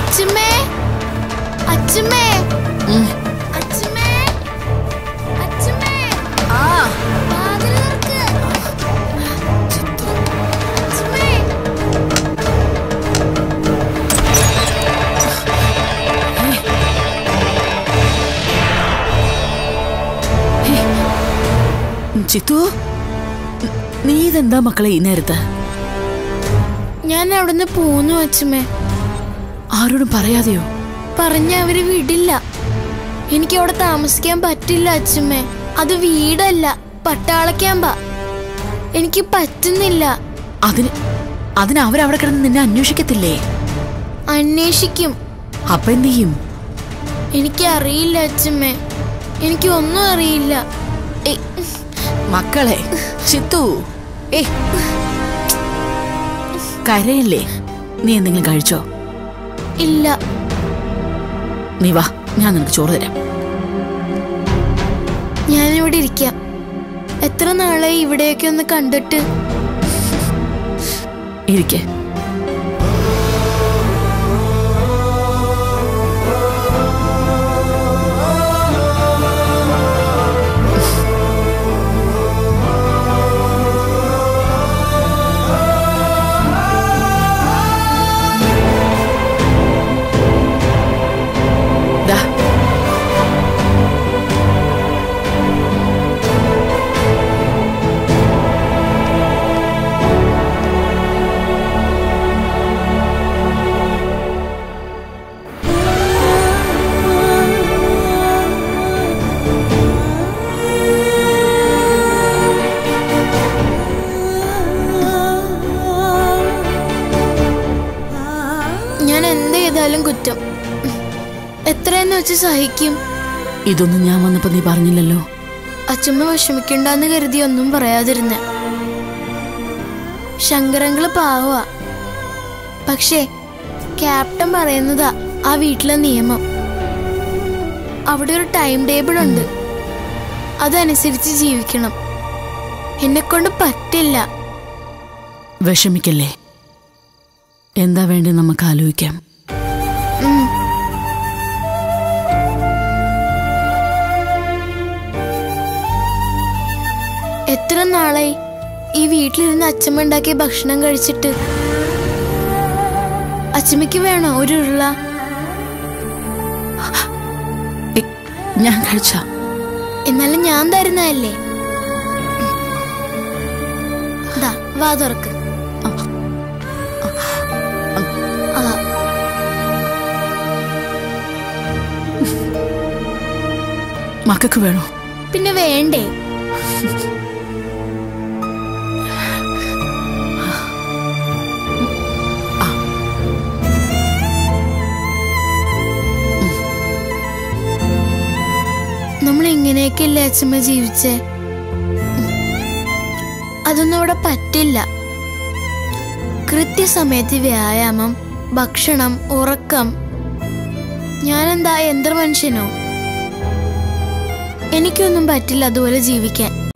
അച്ഛമ്മേ അച്ഛമ്മേ ഉം. അച്ഛമ്മേ അച്ഛമ്മേ ആ വാതിൽ തുറക്ക് അച്ഛമ്മേ ചിത്തു നീ ഇതെന്താ മക്കളെ ഈ നേരത്ത് ഞാൻ അവിടുന്ന് പോന്നു അച്ഛമ്മേ ആരോടും പറയാതെയോ പറഞ്ഞ അവര് വിടില്ല എനിക്ക് അവിടെ താമസിക്കാൻ പറ്റില്ല അച്ഛമ്മേ അത് വീടല്ല പട്ടാള ക്യാമ്പാ എനിക്ക് പറ്റുന്നില്ല അതിന് അതിന് അവരവിടെ കിടന്ന് നിന്നെ അന്വേഷിക്കത്തില്ലേ അന്വേഷിക്കും അപ്പൊ എന്ത് ചെയ്യും എനിക്കറിയില്ല അച്ഛമ്മേ എനിക്ക് ഒന്നും അറിയില്ല ഏയ്, മക്കളെ ചിത്തു ഏ കരയില്ലേ നീ എന്തെങ്കിലും കഴിച്ചോ ഇല്ല നീ വാ ഞാൻ നിനക്ക് ചോറ് തരാം ഞാനിവിടെ ഇരിക്കാം എത്ര നാളായി ഇവിടെയൊക്കെ ഒന്ന് കണ്ടിട്ട് ഇരിക്കെ ദാ ഞാൻ എന്ത് ചെയ്താലും കുറ്റം എത്രയെന്ന് വെച്ച് സഹിക്കും ഇതൊന്നും ഞാൻ വന്നപ്പോ നീ പറഞ്ഞില്ലല്ലോ അച്ഛമ്മ വിഷമിക്കണ്ടെന്ന് കരുതി ഒന്നും പറയാതിരുന്നെ ശങ്കരങ്ങള് പാവാ പക്ഷേ ക്യാപ്റ്റൻ പറയുന്നതാ ആ വീട്ടിലെ നിയമം അവിടെ ഒരു ടൈം ടേബിൾ ഉണ്ട് അതനുസരിച്ച് ജീവിക്കണം എന്നെ കൊണ്ട് പറ്റില്ല വിഷമിക്കല്ലേ എന്താ വേണ്ടി നമുക്ക് ആലോചിക്കാം ഉം. എത്ര നാളായി ഈ വീട്ടിലിരുന്ന് അച്ഛമ്മ ഉണ്ടാക്കിയ ഭക്ഷണം കഴിച്ചിട്ട് അച്ഛമ്മയ്ക്ക് വേണോ ഒരു ഉരുള ഏ, ഞാൻ കഴിച്ച എന്നാലും ഞാൻ തരുന്നതല്ലേ ദാ, വാ തുറക്ക് ആ, മക്കൾക്ക് വേണോ പിന്നെ വേണ്ടേ നമ്മൾ ഇങ്ങനെയൊക്കെയല്ലേ അച്ഛമ്മ ജീവിച്ചേ അതൊന്നും അവിടെ പറ്റില്ല കൃത്യസമയത്ത് വ്യായാമം ഭക്ഷണം ഉറക്കം ഞാനെന്താ യന്ത്രമനുഷ്യനോ എനിക്കൊന്നും പറ്റില്ല അതുപോലെ ജീവിക്കാൻ